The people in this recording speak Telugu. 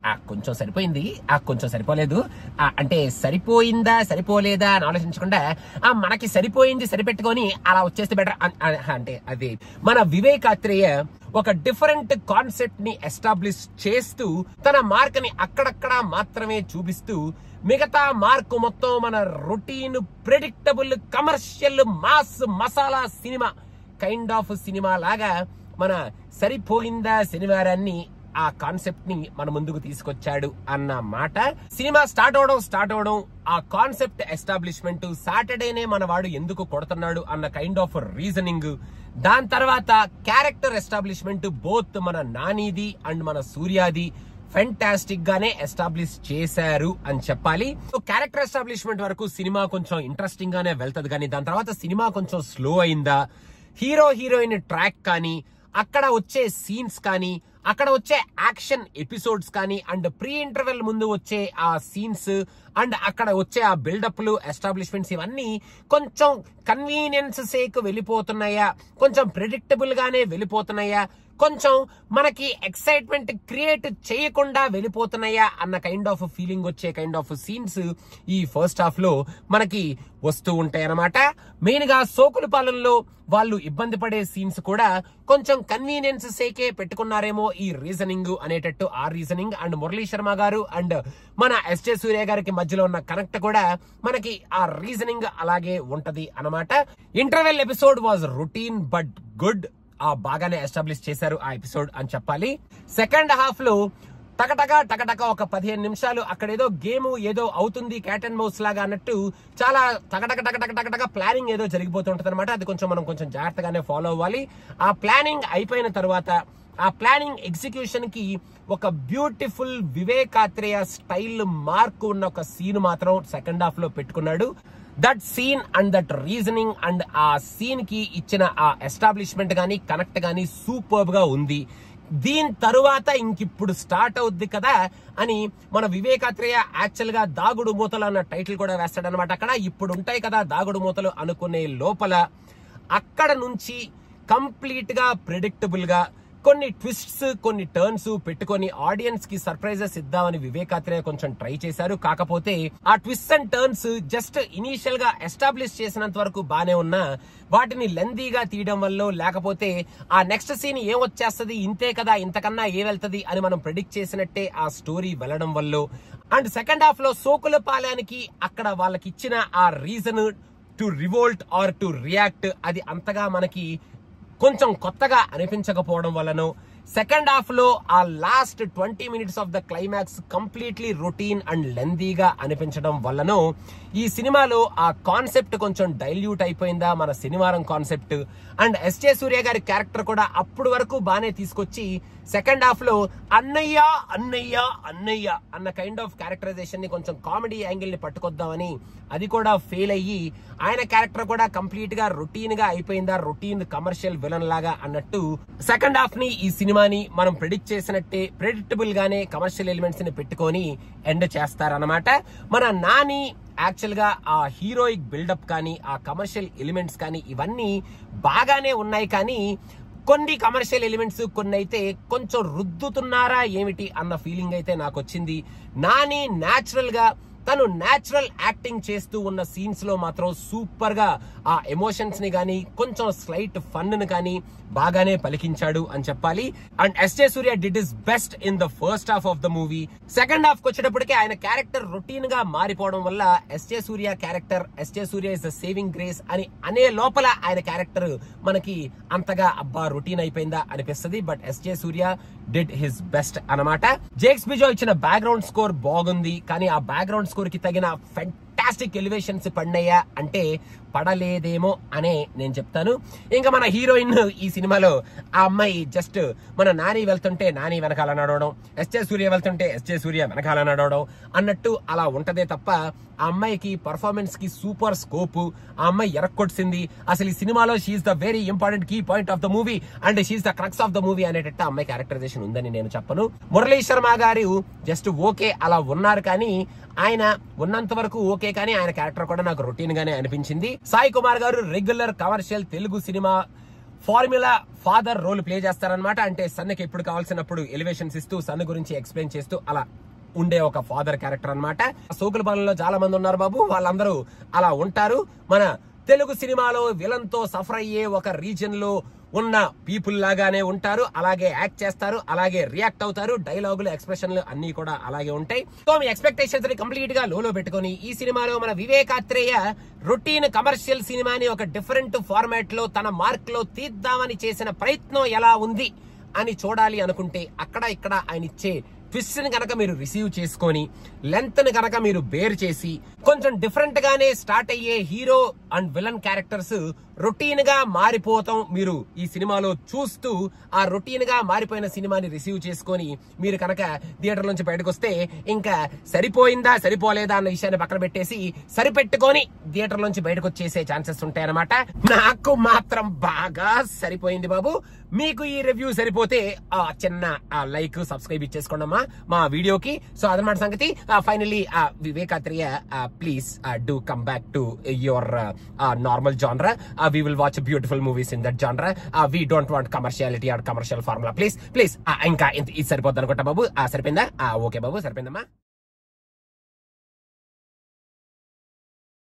ఆ కొంచెం సరిపోయింది ఆ కొంచెం సరిపోలేదు ఆ అంటే సరిపోయిందా సరిపోలేదా అని ఆలోచించకుండా ఆ మనకి సరిపోయింది సరిపెట్టుకొని అలా వచ్చేస్తే బెటర్ అంటే అది మన వివేక్ ఆత్రేయ ఒక డిఫరెంట్ కాన్సెప్ట్ ని ఎస్టాబ్లిష్ చేస్తూ తన మార్క్ ని అక్కడక్కడ మాత్రమే చూపిస్తూ మిగతా మార్క్ మొత్తం మన routine predictable commercial mass masala సినిమా కైండ్ ఆఫ్ సినిమా లాగా మన సరిపోయిందా శనివారాన్ని ఆ కాన్సెప్ట్ ని మన ముందుకు తీసుకొచ్చాడు అన్న మాట సినిమా స్టార్ట్ అవడం స్టార్ట్ అవడం ఆ కాన్సెప్ట్ ఎస్టాబ్లిష్మెంట్ సాటర్డేనే మన వాడు ఎందుకు కొడుతున్నాడు అన్న కైండ్ ఆఫ్ రీజనింగ్ దాని తర్వాత క్యారెక్టర్ ఎస్టాబ్లిష్మెంట్ బోత్ మన నానిది అండ్ మన సూర్యాది ఫెంటాస్టిక్ గానే ఎస్టాబ్లిష్ చేశారు అని చెప్పాలి సో క్యారెక్టర్ ఎస్టాబ్లిష్మెంట్ వరకు సినిమా కొంచెం ఇంట్రెస్టింగ్ గానే వెళ్తది కానీ దాని తర్వాత సినిమా కొంచెం స్లో అయిందా హీరో హీరోయిన్ ట్రాక్ కానీ అక్కడ వచ్చే సీన్స్ కానీ అక్కడ వచ్చే యాక్షన్ ఎపిసోడ్స్ కానీ అండ్ ప్రీ ఇంటర్వెల్ ముందు వచ్చే ఆ సీన్స్ అండ్ అక్కడ వచ్చే ఆ బిల్డప్లు ఎస్టాబ్లిష్మెంట్స్ ఇవన్నీ కొంచెం కన్వీనియన్స్ సేక్ వెళ్ళిపోతున్నాయా కొంచెం ప్రిడిక్టబుల్ గానే వెళ్ళిపోతున్నాయా కొంచెం మనకి ఎక్సైట్మెంట్ క్రియేట్ చేయకుండా వెళ్ళిపోతున్నాయా అన్న కైండ్ ఆఫ్ ఫీలింగ్ వచ్చే కైండ్ ఆఫ్ సీన్స్ ఈ ఫస్ట్ హాఫ్ లో మనకి వస్తూ ఉంటాయి అన్నమాట మెయిన్ గా సోకుల పాలనలో వాళ్ళు ఇబ్బంది పడే సీన్స్ కూడా కొంచెం కన్వీనియన్స్ సేకే పెట్టుకున్నారేమో ఈ రీజనింగ్ అనేటట్టు ఆ రీజనింగ్ అండ్ మురళీ శర్మ గారు అండ్ మన ఎస్జే సూర్య గారికి మధ్యలో ఉన్న కనెక్ట్ కూడా మనకి ఆ రీజనింగ్ అలాగే ఉంటది అన్నమాట interval episode was routine but good ఆ బాగానే ఎస్టాబ్లిష్ చేశారు ఆ ఎపిసోడ్ అని చెప్పాలి సెకండ్ హాఫ్ లో టకటక టకటక ఒక పదిహేను నిమిషాలు అక్కడ ఏదో గేమ్ ఏదో అవుతుంది క్యాట్ అండ్ మౌస్ లాగా అన్నట్టు చాలా టకటక టకటక టకటక ప్లానింగ్ ఏదో జరిగిపోతుంటది అనమాట అది కొంచెం మనం కొంచెం జాగ్రత్తగానే ఫాలో అవ్వాలి ఆ ప్లానింగ్ అయిపోయిన తర్వాత ఆ ప్లానింగ్ ఎగ్జిక్యూషన్ కి ఒక బ్యూటిఫుల్ వివేకాత్రేయ స్టైల్ మార్క్ ఉన్న ఒక సీన్ మాత్రం సెకండ్ హాఫ్ లో పెట్టుకున్నాడు that scene and that reasoning and ఆ సీన్ కి ఇచ్చిన ఆ ఎస్టాబ్లిష్మెంట్ గానీ కనెక్ట్ గానీ సూపర్ గా ఉంది దీని తరువాత ఇంకిప్పుడు స్టార్ట్ అవుద్ది కదా అని మన వివేకాత్రేయ యాక్చువల్ గా దాగుడు మూతలు అన్న టైటిల్ కూడా వేస్తాడు అనమాట అక్కడ ఇప్పుడు ఉంటాయి కదా దాగుడు మూతలు అనుకునే లోపల అక్కడ నుంచి కంప్లీట్ గా ప్రిడిక్టబుల్ గా కొన్ని ట్విస్ట్స్ కొన్ని టర్న్స్ పెట్టుకొని ఆడియన్స్ కి సర్ప్రైజెస్ ఇద్దామని వివేకాత్రేయ కొంచెం ట్రై చేశారు కాకపోతే ఆ twist and turns just initial గా ఎస్టాబ్లిష్ చేసినంత వరకు బానే ఉన్నా వాటిని లెందీగా తీయడం వల్ల లేకపోతే ఆ నెక్స్ట్ సీన్ ఏం వచ్చేస్తది ఇంతే కదా ఇంతకన్నా ఏ వెళ్తది అని మనం ప్రెడిక్ట్ చేసినట్టే ఆ స్టోరీ వెళ్ళడం వల్ల అండ్ సెకండ్ హాఫ్ లో సోకుల పాలయానికి అక్కడ వాళ్ళకి ఇచ్చిన ఆ reason to revolt or to react అది అంతగా మనకి కొంచెం కొత్తగా అనిపించకపోవడం వలన సెకండ్ హాఫ్ లో ఆ last twenty minutes of the climax completely routine and లెందీగా అనిపించడం వల్లనో ఈ సినిమాలో ఆ కాన్సెప్ట్ కొంచెం డైల్యూట్ అయిపోయిందా మన శనివారం కాన్సెప్ట్ అండ్ ఎస్జే సూర్య గారి క్యారెక్టర్ కూడా అప్పుడు వరకు బానే తీసుకొచ్చి సెకండ్ హాఫ్ లో అన్నయ్య అన్నయ్య అన్నయ్య అన్న కైండ్ ఆఫ్ క్యారెక్టరైజేషన్ ని కొంచెం కామెడీ యాంగిల్ ని పట్టుకొద్దామని అది కూడా ఫెయిల్ అయ్యి ఆయన క్యారెక్టర్ కూడా కంప్లీట్ గా రొటీన్ గా అయిపోయిందా రొటీన్ కమర్షియల్ విలన్ లాగా అన్నట్టు సెకండ్ హాఫ్ ని ఈ సినిమాని మనం ప్రిడిక్ట్ చేసినట్టే ప్రెడిక్టబుల్ గానే కమర్షియల్ ఎలిమెంట్స్ ని పెట్టుకొని ఎండ్ చేస్తారన్నమాట మన నాని యాక్చువల్ గా ఆ హీరోయిక్ బిల్డప్ కానీ ఆ కమర్షియల్ ఎలిమెంట్స్ కానీ ఇవన్నీ బాగానే ఉన్నాయి కానీ కొన్ని కమర్షియల్ ఎలిమెంట్స్ కొన్ని అయితే కొంచెం రుద్దుతున్నారా ఏమిటి అన్న ఫీలింగ్ అయితే నాకు వచ్చింది నాని న్యాచురల్ గా తను న్యాచురల్ యాక్టింగ్ చేస్తూ ఉన్న సీన్స్ లో మాత్రం సూపర్ గా ఆ ఎమోషన్స్ ని గానీ కొంచెం స్లైట్ ఫన్ ని కానీ బాగానే పలికించాడు అని చెప్పాలి and SJ Surya did is best in the first half of the movie second half వచ్చేటప్పటికి ఆయన క్యారెక్టర్ రొటీన్ గా మారిపోవడం వల్ల SJ Surya character SJ Surya is the saving grace అని అనే లోపల ఆయన క్యారెక్టర్ మనకి అంతగా అబ్బా రొటీన్ అయిపోయిందా అనిపిస్తుంది but SJ Surya did his best అనమాట జేక్స్ బిజో ఇచ్చిన బ్యాక్గ్రౌండ్ స్కోర్ బాగుంది కానీ ఆ బ్యాక్గ్రౌండ్ స్కోర్ కి తగిన ఫెంటాస్టిక్ ఎలివేషన్స్ పడినాయా అంటే పడలేదేమో అనే నేను చెప్తాను ఇంకా మన హీరోయిన్ ఈ సినిమాలో ఆ అమ్మాయి జస్ట్ మన నాని వెళ్తుంటే నాని వెనకాల నడవడం ఎస్జే సూర్య వెళ్తుంటే ఎస్జే సూర్య వెనకాల నడవడం అన్నట్టు అలా ఉంటదే తప్ప ఆ అమ్మాయికి పర్ఫార్మెన్స్ కి సూపర్ స్కోప్ ఆ అమ్మాయి ఎరక్కొట్టింది అసలు ఈ సినిమాలో she's the very important key point of the movie and she's the crux of the movie అనేటట్టు ఆ అమ్మాయి క్యారెక్టరైజేషన్ ఉందని నేను చెప్పను మురళీ శర్మ గారు జస్ట్ ఓకే అలా ఉన్నారు కానీ ఆయన ఉన్నంత వరకు ఓకే కానీ ఆయన క్యారెక్టర్ కూడా నాకు రొటీన్ గానే అనిపించింది సాయి కుమార్ గారు రెగ్యులర్ కమర్షియల్ తెలుగు సినిమా ఫార్ములా ఫాదర్ రోల్ ప్లే చేస్తారనమాట అంటే సన్కి ఎప్పుడు కావాల్సినప్పుడు ఎలివేషన్స్ ఇస్తూ సన్ గురించి ఎక్స్ప్లెయిన్ చేస్తూ అలా ఉండే ఒక ఫాదర్ క్యారెక్టర్ అన్నమాట సోకుల పాలనలో చాలా మంది ఉన్నారు బాబు వాళ్ళందరూ అలా ఉంటారు మన తెలుగు సినిమాలో విలన్ తో సఫర్ అయ్యే ఒక రీజన్ లో ఉన్న పీపుల్ లాగానే ఉంటారు అలాగే యాక్ట్ చేస్తారు అలాగే రియాక్ట్ అవుతారు డైలాగులు ఎక్స్ప్రెషన్లు అన్ని కూడా అలాగే ఉంటాయి సో మీ ఎక్స్పెక్టేషన్స్ ని కంప్లీట్ గా లోలో పెట్టుకొని ఈ సినిమాలో మన వివేకాత్రేయ రొటీన్ కమర్షియల్ సినిమాని ఒక డిఫరెంట్ ఫార్మాట్ లో తన మార్క్ లో తీద్దామని చేసిన ప్రయత్నం ఎలా ఉంది అని చూడాలి అనుకుంటే అక్కడ ఇక్కడ ఆయన ఇచ్చే ట్విస్ట్ ని కనుక మీరు రిసీవ్ చేసుకొని లెంత్ ని కనుక మీరు బేర్ చేసి కొంచెం డిఫరెంట్ గానే స్టార్ట్ అయ్యే hero and villain characters routine గా మారిపోతాం మీరు ఈ సినిమాలో చూస్తూ ఆ రొటీన్ గా మారిపోయిన సినిమాని రిసీవ్ చేసుకొని మీరు కనుక థియేటర్ నుంచి బయటకు వస్తే ఇంకా సరిపోయిందా సరిపోలేదా అన్న విషయాన్ని పక్కన పెట్టేసి సరిపెట్టుకొని థియేటర్ నుంచి బయటకు వచ్చేసే ఛాన్సెస్ ఉంటాయన్నమాట నాకు మాత్రం బాగా సరిపోయింది బాబు మీకు ఈ రివ్యూ సరిపోతే ఆ చిన్న లైక్ సబ్స్క్రైబ్ ఇచ్చేసుకోండి అమ్మా మా వీడియోకి సో అదనమాట సంగతి finally Vivek Athreya please do come back to your normal genre we will watch beautiful movies in that genre we don't want commerciality or commercial formula please please ఇంకా ఇంత- ఇది సరిపోద్ది అనుకుంటా బాబు ఆ, సరిపోయిందా ఓకే బాబు సరిపోయిందమ్మా